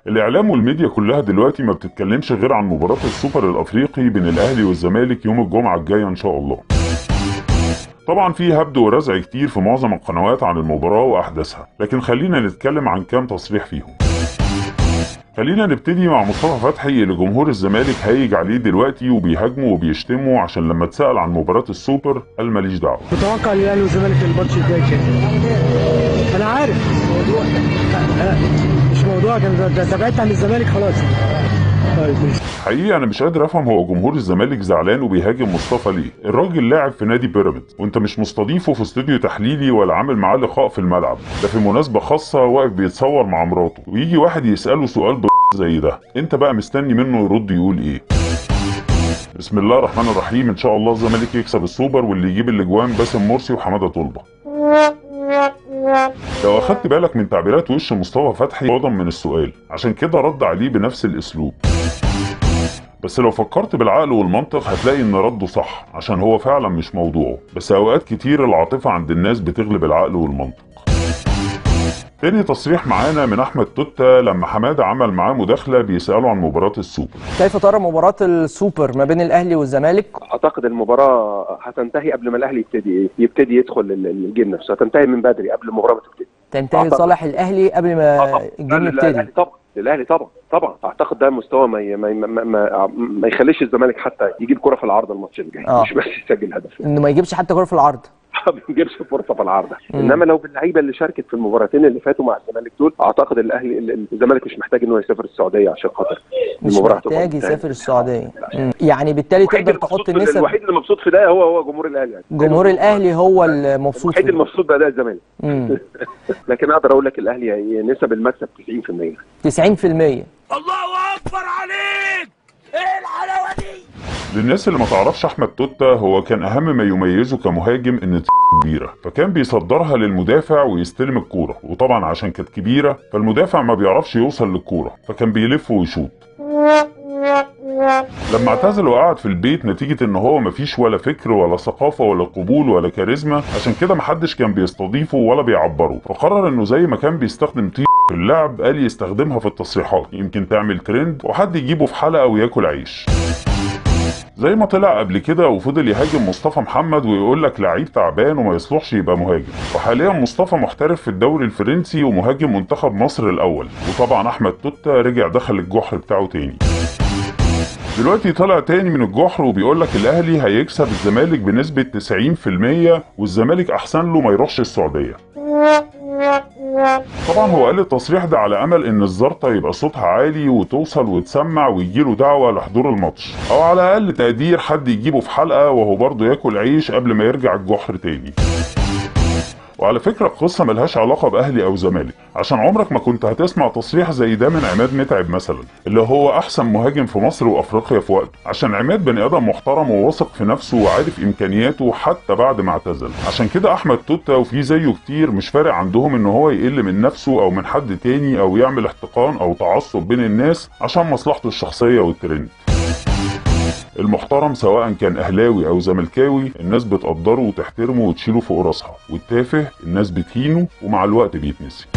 الاعلام والميديا كلها دلوقتي ما بتتكلمش غير عن مباراه السوبر الافريقي بين الاهلي والزمالك يوم الجمعه الجايه ان شاء الله طبعا في هبد ورزع كتير في معظم القنوات عن المباراه واحداثها لكن خلينا نتكلم عن كام تصريح فيهم خلينا نبتدي مع مصطفى فتحي اللي جمهور الزمالك هيج عليه دلوقتي وبيهاجمه وبيشتمه عشان لما اتسال عن مباراه السوبر قال ماليش دعوه متوقع الاهلي والزمالك الماتش الجاي كده انا عارف موضوع مش موضوع كان ده- ده تبعدت عن الزمالك خلاص طيب ماشي حقيقي انا مش قادر افهم هو جمهور الزمالك زعلان وبيهاجم مصطفى ليه الراجل لاعب في نادي بيراميدز وانت مش مستضيفه في استوديو تحليلي ولا عامل معاه لقاء في الملعب ده في مناسبه خاصه واقف بيتصور مع مراته ويجي واحد يساله سؤال ب زي ده انت بقى مستني منه يرد يقول ايه بسم الله الرحمن الرحيم ان شاء الله الزمالك يكسب السوبر واللي يجيب الاجوان باسم مرسي وحماده طلبه لو اخدت بالك من تعبيرات وش مصطفى فتحي غضا من السؤال عشان كده رد عليه بنفس الاسلوب بس لو فكرت بالعقل والمنطق هتلاقي ان رده صح عشان هو فعلا مش موضوعه بس اوقات كتير العاطفة عند الناس بتغلب العقل والمنطق تاني تصريح معانا من احمد توتا لما حماده عمل معاه مداخله بيساله عن مباراه السوبر كيف ترى مباراة السوبر ما بين الأهلي والزمالك؟ اعتقد المباراه هتنتهي قبل ما الاهلي يبتدي يبتدي يدخل ال- الجيم نفسه هتنتهي من بدري قبل المباراه ما تبتدي تنتهي أعتقد. لصالح الأهلي قبل ما آه، الجيم لا، يبتدي الاهلي طبعا الاهلي طبعا طبعا اعتقد ده مستوى ما ي- ما ي- ما, ما, ما يخليش الزمالك حتى يجيب كره في العرض الماتش الجاي آه. مش بس يسجل هدف إنه ما يجيبش حتى كرة في العرض ما بيجيبش فرصه في العرض مم. انما لو باللعيبه اللي شاركت في المباراتين اللي فاتوا مع الزمالك دول اعتقد الاهلي ال- الزمالك مش محتاج ان هو يسافر السعوديه عشان خاطر مش المباراة هتبقى محتاج منتهية. يسافر السعودية مم. يعني بالتالي الوحيد تقدر تحط المبسوط في- النسب الوحيد اللي مبسوط في ده هو هو جمهور الاهلي يعني. جمهور الأهلي هو المبسوط الوحيد فيه. المبسوط باداء الزمالك مم. لكن اقدر اقول لك الاهلي هي نسب المكسب 90% 90% للناس اللي ما تعرفش احمد توتا هو كان اهم ما يميزه كمهاجم ان كبيره فكان بيصدرها للمدافع ويستلم الكوره وطبعا عشان كانت كبيره فالمدافع ما بيعرفش يوصل للكوره فكان بيلف ويشوط لما اعتزل وقعد في البيت نتيجة ان هو مفيش ولا فكر ولا ثقافة ولا قبول ولا كاريزما عشان كده محدش كان بيستضيفه ولا بيعبره فقرر انه زي ما كان بيستخدم طيب في اللعب قال يستخدمها في التصريحات يمكن تعمل ترند وحد يجيبه في حلقة وياكل عيش زي ما طلع قبل كده وفضل يهاجم مصطفى محمد ويقول لك لعيب تعبان وما يصلحش يبقى مهاجم وحاليا مصطفى محترف في الدوري الفرنسي ومهاجم منتخب مصر الاول وطبعا احمد توتا رجع دخل الجحر بتاعه تاني دلوقتي طلع تاني من الجحر وبيقول لك الاهلي هيكسب الزمالك بنسبة 90% والزمالك احسن له ما يروحش السعودية طبعا هو قال التصريح ده على امل ان الزرطة يبقى صوتها عالي وتوصل وتسمع ويجيله دعوة لحضور الماتش او على اقل تقدير حد يجيبه في حلقة وهو برضه ياكل عيش قبل ما يرجع الجحر تاني وعلى فكرة القصة ملهاش علاقة بأهلي أو زمالك عشان عمرك ما كنت هتسمع تصريح زي ده من عماد متعب مثلا اللي هو أحسن مهاجم في مصر وأفريقيا في وقته عشان عماد بني آدم محترم وواثق في نفسه وعارف إمكانياته حتى بعد ما اعتزل عشان كده أحمد توتا وفي زيه كتير مش فارق عندهم إن هو يقل من نفسه أو من حد تاني أو يعمل احتقان أو تعصب بين الناس عشان مصلحته الشخصية والترند المحترم سواء كان اهلاوي او زملكاوي الناس بتقدره وتحترمه وتشيله فوق راسها والتافه الناس بتهينه ومع الوقت بيتنسي